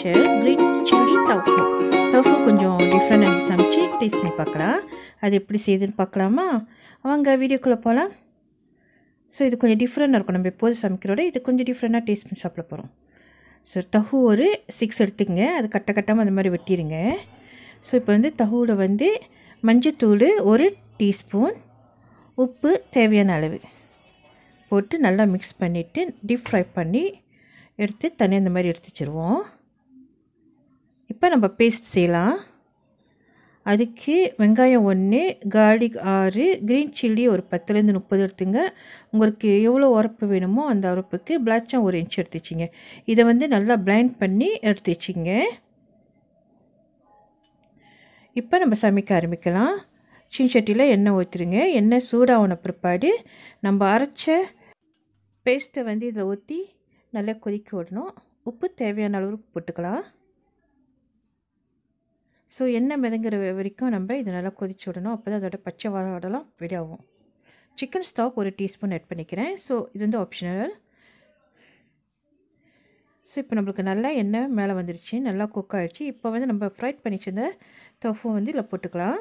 special green chilli tofu tofu கொஞ்சம் different அன்றைக்கி சமைச்சு டேஸ்ட் பண்ணி பார்க்கலாம் அது எப்படி செய்யுதுன்னு பார்க்கலாமா வாங்க வீடியோக்குள்ளே போகலாம் ஸோ இது கொஞ்சம் டிஃப்ரெண்ட்டாக இருக்கும் நம்ம எப்போது சமைக்கிறோட இது கொஞ்சம் டிஃப்ரெண்ட்டாக டேஸ்ட் பண்ணி சாப்பிட போகிறோம் ஸோ தஹு ஒரு சிக்ஸ் எடுத்துக்கங்க அது கட்ட கட்டாமல் அந்த மாதிரி வெட்டிடுங்க ஸோ இப்போ வந்து தஹுவில் வந்து மஞ்சத்தூள் ஒரு டீஸ்பூன் உப்பு தேவையான அளவு போட்டு நல்லா மிக்ஸ் பண்ணிவிட்டு டீப் ஃப்ரை பண்ணி எடுத்து தனியாக இந்த மாதிரி எடுத்து வச்சுருவோம் இப்போ நம்ம பேஸ்ட் செய்யலாம் அதுக்கு வெங்காயம் ஒன்று கார்லிக் ஆறு க்ரீன் சில்லி ஒரு பத்துலேருந்து முப்பது எடுத்துங்க உங்களுக்கு எவ்வளோ உரப்பு வேணுமோ அந்த உரப்புக்கு பிளாச்சம் ஒரு இன்ச் எடுத்து வச்சிங்க இதை வந்து நல்லா பிளைண்ட் பண்ணி எடுத்து வச்சிங்க இப்போ நம்ம சமைக்க ஆரம்பிக்கலாம் சின் சட்டியில் எண்ணெய் ஊற்றிடுங்க எண்ணெய் சூடாகின பிற்பாடு நம்ம அரைச்ச பேஸ்ட்டை வந்து இதில் ஊற்றி நல்லா கொதிக்க விடணும் உப்பு தேவையான அளவுக்கு போட்டுக்கலாம் ஸோ எண்ணெய் மிதங்குற வரைக்கும் நம்ம இதை நல்லா கொதிச்சு விடணும் அப்போ தான் அதோட பச்சை வாடெல்லாம் வெளியாகும் சிக்கன் ஸ்டாக் ஒரு டீஸ்பூன் ஆட் பண்ணிக்கிறேன் ஸோ இது வந்து ஆப்ஷனல் ஸோ இப்போ நம்மளுக்கு நல்லா எண்ணெய் மேலே வந்துருச்சு நல்லா குக் ஆகிடுச்சு இப்போ வந்து நம்ம ஃப்ரைட் பண்ணி வச்சிருந்த தொஃபு வந்து இதில் போட்டுக்கலாம்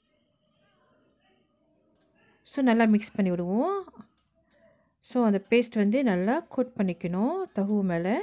ஸோ நல்லா மிக்ஸ் பண்ணி விடுவோம் ஸோ அந்த பேஸ்ட் வந்து நல்லா கோட் பண்ணிக்கணும் தகு மேலே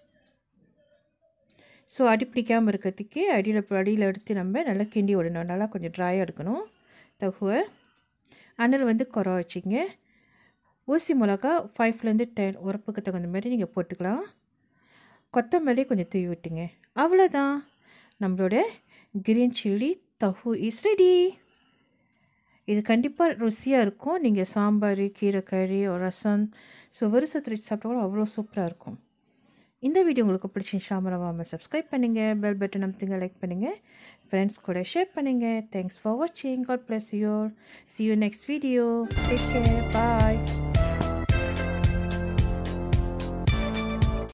ஸோ அடி பிடிக்காமல் இருக்கிறதுக்கு அடியில் அடியில் எடுத்து நம்ம நல்லா கிண்டி விடணும் நல்லா கொஞ்சம் ட்ராயாக எடுக்கணும் தகுவை அனல் வந்து குறை வச்சிங்க ஊசி மிளகா ஃபைவ்லேருந்து டென் உரப்புக்கு தகுந்த மாதிரி நீங்கள் போட்டுக்கலாம் கொத்தமல்லி கொஞ்சம் தூவி விட்டுங்க அவ்வளோதான் நம்மளோட green chilli tofu is ready இது கண்டிப்பாக ருசியாக இருக்கும் நீங்கள் சாம்பார் கீரைக்கறி ரசம் ஸோ வருஷத்து வச்சு சாப்பிட்டா அவ்வளோ சூப்பராக இருக்கும் இந்த வீடியோ உங்களுக்கு பிடிச்சிருந்துச்சா மறவாமல் சப்ஸ்கிரைப் பண்ணுங்கள் பெல் பட்டன் அமுத்துங்க லைக் பண்ணுங்கள் ஃப்ரெண்ட்ஸ் கூட ஷேர் பண்ணுங்கள் தேங்க்ஸ் ஃபார் வாட்சிங் god bless your see you next video take care bye